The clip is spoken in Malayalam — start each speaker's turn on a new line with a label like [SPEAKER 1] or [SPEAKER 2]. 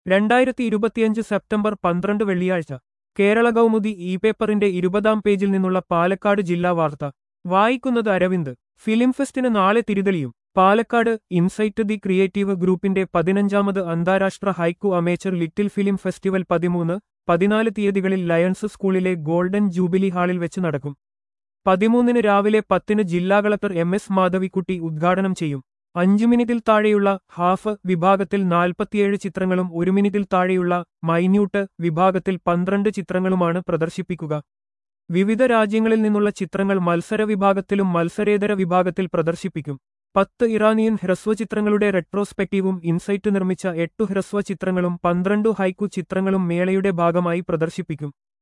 [SPEAKER 1] രണ്ടായിരത്തി ഇരുപത്തിയഞ്ച് സെപ്റ്റംബർ പന്ത്രണ്ട് വെള്ളിയാഴ്ച കേരള കൗമുദി ഇ പേപ്പറിന്റെ ഇരുപതാം പേജിൽ നിന്നുള്ള പാലക്കാട് ജില്ലാ വാർത്ത വായിക്കുന്നത് അരവിന്ദ് ഫിലിം ഫെസ്റ്റിന് നാളെ തിരിതെളിയും പാലക്കാട് ഇൻസൈറ്റ് ദി ക്രിയേറ്റീവ് ഗ്രൂപ്പിന്റെ പതിനഞ്ചാമത് അന്താരാഷ്ട്ര haiku amateur little film festival പതിമൂന്ന് പതിനാല് തീയതികളിൽ ലയൺസ് സ്കൂളിലെ ഗോൾഡൻ ജൂബിലി ഹാളിൽ വെച്ച് നടക്കും പതിമൂന്നിന് രാവിലെ പത്തിന് ജില്ലാ കളക്ടർ എം എസ് മാധവിക്കുട്ടി ഉദ്ഘാടനം ചെയ്യും അഞ്ചു മിനിറ്റിൽ താഴെയുള്ള ഹാഫ് വിഭാഗത്തിൽ നാൽപ്പത്തിയേഴ് ചിത്രങ്ങളും ഒരു മിനിറ്റിൽ താഴെയുള്ള മൈന്യൂട്ട് വിഭാഗത്തിൽ പന്ത്രണ്ട് ചിത്രങ്ങളുമാണ് പ്രദർശിപ്പിക്കുക വിവിധ രാജ്യങ്ങളിൽ നിന്നുള്ള ചിത്രങ്ങൾ മത്സര വിഭാഗത്തിലും മത്സരേതര വിഭാഗത്തിൽ പ്രദർശിപ്പിക്കും പത്ത് ഇറാനിയൻ ഹ്രസ്വ ചിത്രങ്ങളുടെ റെട്രോസ്പെക്റ്റീവും ഇൻസൈറ്റ് നിർമ്മിച്ച എട്ടു ഹ്രസ്വ ചിത്രങ്ങളും പന്ത്രണ്ടു ഹൈക്കു ചിത്രങ്ങളും മേളയുടെ ഭാഗമായി പ്രദർശിപ്പിക്കും